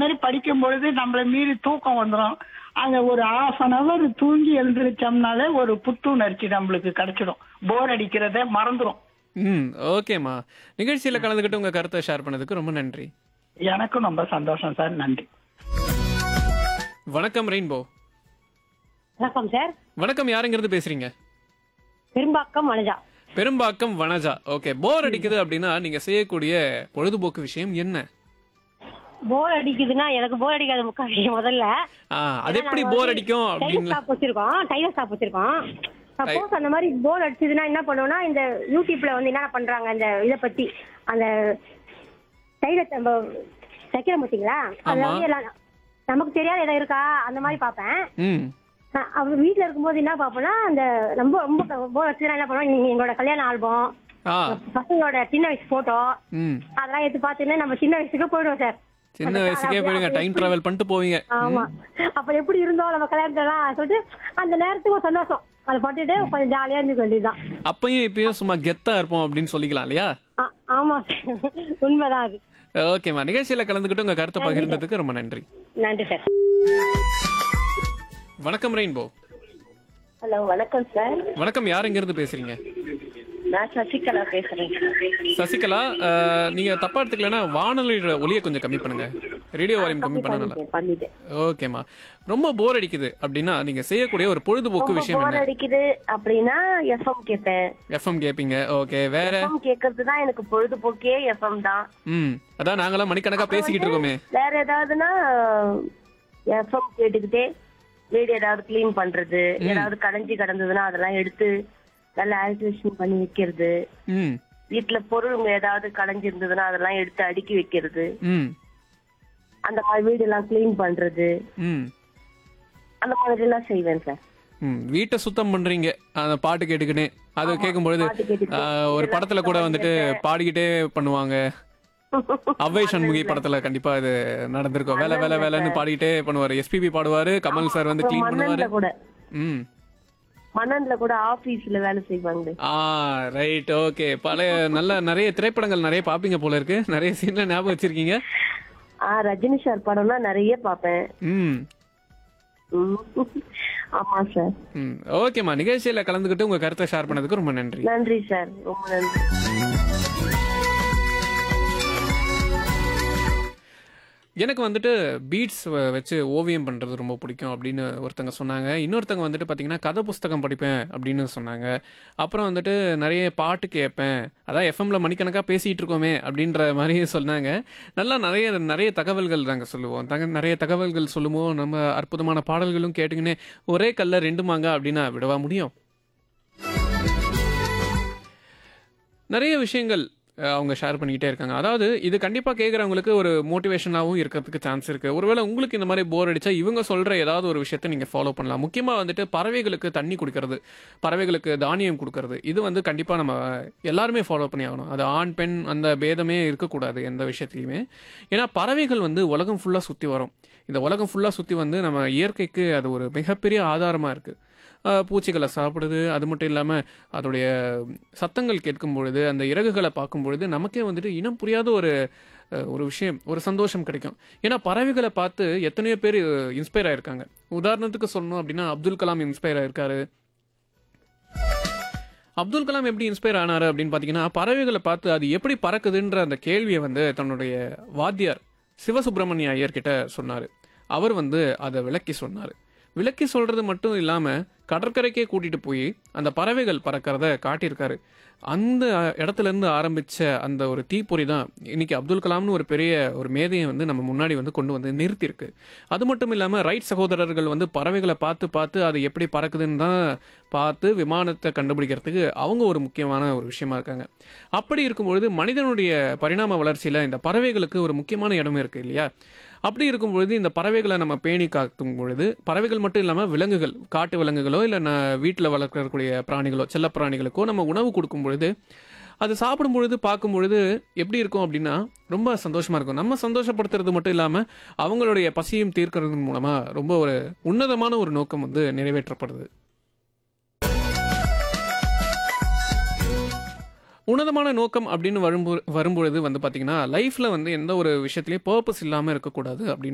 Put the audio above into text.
மாதிரி படிக்கும் பொழுது நம்மள மீறி தூக்கம் வந்துடும் அங்க ஒரு ஹாஃப் அன் அவர் தூங்கி எழுந்திரிச்சோம்னாலே ஒரு புத்துணர்ச்சி நம்மளுக்கு கிடைச்சிடும் போர் அடிக்கிறத மறந்துடும் ம் ஓகேம்மா நிகழ்ச்சியில் கலந்துக்கிட்டு உங்கள் கருத்தை ஷேர் பண்ணதுக்கு ரொம்ப நன்றி எனக்கும் ரொம்ப சந்தோஷம் சார் நன்றி வணக்கம் ரெயின்போ வணக்கம் சார் வணக்கம் யாருங்கிறது பேசுறீங்க பெரும்பாக்கம் மனுஜா பெரும்பாக்கம் வனஜா ஓகே போர் அடிக்குது அப்படின்னா நீங்க செய்யக்கூடிய பொழுதுபோக்கு விஷயம் என்ன போர் அடிக்குதுன்னா எனக்கு போர் அடிக்காத முக்கா விஷயம் முதல்ல ஆ, அது எப்படி போர் அடிக்கும் டைலர் அப்படின்னு ஷாப் வச்சிருக்கோம் டைலர் ஷாப் வச்சிருக்கோம் சப்போஸ் அந்த மாதிரி போர் அடிச்சதுன்னா என்ன பண்ணுவோம்னா இந்த யூடியூப்ல வந்து என்ன பண்றாங்க அந்த இத பத்தி அந்த டைலர் நம்ம தைக்கிறோம் பாத்தீங்களா அதுல ஆமா. வந்து எல்லாம் நமக்கு தெரியாத இடம் இருக்கா அந்த மாதிரி பார்ப்பேன் ம் அஹ் அவர் வீட்ல இருக்கும்போது என்ன பார்ப்போம்னா அந்த ரொம்ப ரொம்ப போர் அடிச்சதுன்னா என்ன பண்ணுவோம் நீங்க எங்களோட கல்யாண ஆல்பம் ஆ பசங்களோட சின்ன வயசு போட்டோ ம் அதெல்லாம் எடுத்து பார்த்துன்னு நம்ம சின்ன வயசுக்கு போயிடுவோம் சார் சின்ன வயசுக்கே போயிடுங்க டைம் டிராவல் பண்ணிட்டு போவீங்க ஆமா அப்ப எப்படி இருந்தோம் நம்ம கல்யாணத்துலாம் சொல்லிட்டு அந்த நேரத்துக்கு ஒரு சந்தோஷம் அதை பட்டுட்டு கொஞ்சம் ஜாலியா இருந்துக்க வேண்டியதுதான் அப்பயும் இப்பயும் சும்மா கெத்தா இருப்போம் அப்படின்னு சொல்லிக்கலாம் இல்லையா ஆ- ஆமா உண்மைதான் அது ஓகேம்மா நிகழ்ச்சியில கலந்துக்கிட்டு உங்க கருத்தை பகிர்ந்ததுக்கு ரொம்ப நன்றி நன்றி சார் வணக்கம் ரெயின்போ ஹலோ வணக்கம் சார் வணக்கம் யாருங்கிறது பேசுறீங்க நான் சசிகலா பேசுறேன் சசிகலா அஹ், நீங்க தப்பா எடுத்துக்கலன்னா வானொலியோட ஒலியை கொஞ்சம் கம்மி பண்ணுங்க ரேடியோ வால்யூம் கம்மி பண்ண நல்லா பண்ணிட்டேன், பண்ணிட்டேன் ஓகேம்மா ரொம்ப போர் அடிக்குது அப்படின்னா நீங்க செய்யக்கூடிய ஒரு பொழுதுபோக்கு ரொம்ப விஷயம் போர் என்ன அடிக்குது அப்படின்னா எஃப்எம் கேட்பேன் எஃப்எம் கேப்பீங்க ஓகே வேற எஃப்எம் கேட்கறது தான் எனக்கு பொழுதுபோக்கே எஃப்எம் தான் ம் அதான் நாங்களாம் மணிக்கணக்கா பேசிக்கிட்டு இருக்கோமே வேற ஏதாவதுன்னா எஃப்எம் கேட்டுக்கிட்டே வீடு ஏதாவது க்ளீன் பண்றது ஏதாவது கடைஞ்சி கிடந்ததுன்னா அதெல்லாம் எடுத்து நல்லா ஆல்ட்ரேஷன் பண்ணி வைக்கிறது ம் வீட்டுல பொருளுங்க ஏதாவது கடைஞ்சி இருந்ததுன்னா அதெல்லாம் எடுத்து அடுக்கி வைக்கிறது ம் அந்த மாதிரி வீடு எல்லாம் க்ளீன் பண்றது ம் அந்த மாதிரி எல்லாம் செய்வேன் சார் ம் வீட்டை சுத்தம் பண்றீங்க அந்த பாட்டு கேட்டுக்கிட்டே அது கேட்கும் பொழுது பாட்டு கேட்டுக்கிட்டே. ஆஹ், ஒரு படத்துல கூட வந்துட்டு பாடிக்கிட்டே பண்ணுவாங்க அவ்வை சண்முகி படத்துல கண்டிப்பா இது நடந்திருக்கும் வேலை வேலை வேலைன்னு பாடிக்கிட்டே பண்ணுவாரு எஸ்பிபி பாடுவாரு கமல் சார் வந்து க்ளீன் பண்ணுவாரு மன்னன்ல கூட ம் மன்னன்ல கூட ஆபீஸ்ல வேலை செய்வாங்க ஆ ரைட் ஓகே பழைய நல்ல நிறைய திரைப்படங்கள் நிறைய பாப்பீங்க போல இருக்கு நிறைய சீன்ல ஞாபகம் வச்சிருக்கீங்க ஆ ரஜினி சார் படம்னா நிறைய பாப்பேன் ம் ம். ஆமா சார் ம் ஓகேம்மா நிகழ்ச்சியில கலந்துக்கிட்டு உங்க கருத்தை ஷேர் பண்ணதுக்கு ரொம்ப நன்றி நன்றி சார் ரொம்ப நன்றி எனக்கு வந்துட்டு பீட்ஸ் வச்சு ஓவியம் பண்ணுறது ரொம்ப பிடிக்கும் அப்படின்னு ஒருத்தங்க சொன்னாங்க இன்னொருத்தங்க வந்துட்டு பார்த்தீங்கன்னா கதை புஸ்தகம் படிப்பேன் அப்படின்னு சொன்னாங்க அப்புறம் வந்துட்டு நிறைய பாட்டு கேட்பேன் அதான் எஃப்எம்ல மணிக்கணக்காக பேசிகிட்டு இருக்கோமே அப்படின்ற மாதிரி சொன்னாங்க நல்லா நிறைய நிறைய தகவல்கள் நாங்கள் சொல்லுவோம் தங்க நிறைய தகவல்கள் சொல்லுவோம் நம்ம அற்புதமான பாடல்களும் கேட்டுக்கினே ஒரே கல்ல ரெண்டு மாங்க அப்படின்னா விடவா முடியும் நிறைய விஷயங்கள் அஹ், அவங்க ஷேர் பண்ணிக்கிட்டே இருக்காங்க அதாவது இது கண்டிப்பாக கேட்குறவங்களுக்கு ஒரு மோட்டிவேஷனாகவும் இருக்கிறதுக்கு சான்ஸ் இருக்குது ஒருவேளை உங்களுக்கு இந்த மாதிரி போர் அடிச்சா இவங்க சொல்கிற ஏதாவது ஒரு விஷயத்த நீங்கள் ஃபாலோ பண்ணலாம் முக்கியமாக வந்துட்டு பறவைகளுக்கு தண்ணி குடிக்கிறது பறவைகளுக்கு தானியம் கொடுக்கறது இது வந்து கண்டிப்பாக நம்ம எல்லாருமே ஃபாலோ பண்ணி ஆகணும் அது ஆண் பெண் அந்த பேதமே இருக்கக்கூடாது எந்த விஷயத்துலையுமே ஏன்னா பறவைகள் வந்து உலகம் ஃபுல்லாக சுற்றி வரும் இந்த உலகம் ஃபுல்லாக சுற்றி வந்து நம்ம இயற்கைக்கு அது ஒரு மிகப்பெரிய ஆதாரமாக இருக்குது ஆஹ் பூச்சிகளை சாப்பிடுது அது மட்டும் இல்லாமல் அதோடைய சத்தங்கள் கேட்கும் பொழுது அந்த இறகுகளை பார்க்கும் பொழுது நமக்கே வந்துட்டு இனம் புரியாத ஒரு அஹ், ஒரு விஷயம் ஒரு சந்தோஷம் கிடைக்கும் ஏன்னா பறவைகளை பார்த்து எத்தனையோ பேர் இன்ஸ்பயர் ஆயிருக்காங்க உதாரணத்துக்கு சொல்லணும் அப்படின்னா அப்துல் கலாம் இன்ஸ்பயர் ஆயிருக்காரு அப்துல் கலாம் எப்படி இன்ஸ்பயர் ஆனாரு அப்படின்னு பார்த்தீங்கன்னா பறவைகளை பார்த்து அது எப்படி பறக்குதுன்ற அந்த கேள்வியை வந்து தன்னுடைய வாத்தியார் சிவசுப்பிரமணிய ஐயர் கிட்ட சொன்னார் அவர் வந்து அதை விளக்கி சொன்னார் விளக்கி சொல்றது மட்டும் இல்லாமல் கடற்கரைக்கே கூட்டிட்டு போய் அந்த பறவைகள் பறக்கிறத காட்டியிருக்காரு அந்த இடத்துல இருந்து ஆரம்பிச்ச அந்த ஒரு தீப்பொறி தான் இன்னைக்கு அப்துல் கலாம்னு ஒரு பெரிய ஒரு மேதையை வந்து நம்ம முன்னாடி வந்து கொண்டு வந்து நிறுத்தியிருக்கு அது மட்டும் இல்லாமல் ரைட் சகோதரர்கள் வந்து பறவைகளை பார்த்து பார்த்து அது எப்படி பறக்குதுன்னு தான் பார்த்து விமானத்தை கண்டுபிடிக்கிறதுக்கு அவங்க ஒரு முக்கியமான ஒரு விஷயமா இருக்காங்க அப்படி இருக்கும்பொழுது மனிதனுடைய பரிணாம வளர்ச்சியில் இந்த பறவைகளுக்கு ஒரு முக்கியமான இடம் இருக்கு இல்லையா அப்படி இருக்கும் பொழுது இந்த பறவைகளை நம்ம பேணி காக்கும் பொழுது பறவைகள் மட்டும் இல்லாமல் விலங்குகள் காட்டு விலங்குகளோ இல்லை வீட்டில் வளர்க்கக்கூடிய பிராணிகளோ செல்ல பிராணிகளுக்கோ நம்ம உணவு கொடுக்கும் பொழுது அது சாப்பிடும் பொழுது பார்க்கும் பொழுது எப்படி இருக்கும் அப்படின்னா ரொம்ப சந்தோஷமா இருக்கும் நம்ம சந்தோஷப்படுத்துறது மட்டும் இல்லாமல் அவங்களுடைய பசியும் தீர்க்கறதன் மூலமா ரொம்ப ஒரு உன்னதமான ஒரு நோக்கம் வந்து நிறைவேற்றப்படுது உன்னதமான நோக்கம் அப்படின்னு வரும்பொ வரும்பொழுது வந்து பார்த்தீங்கன்னா லைஃப்பில் வந்து எந்த ஒரு விஷயத்துலையும் பர்பஸ் இல்லாமல் இருக்கக்கூடாது அப்படின்னு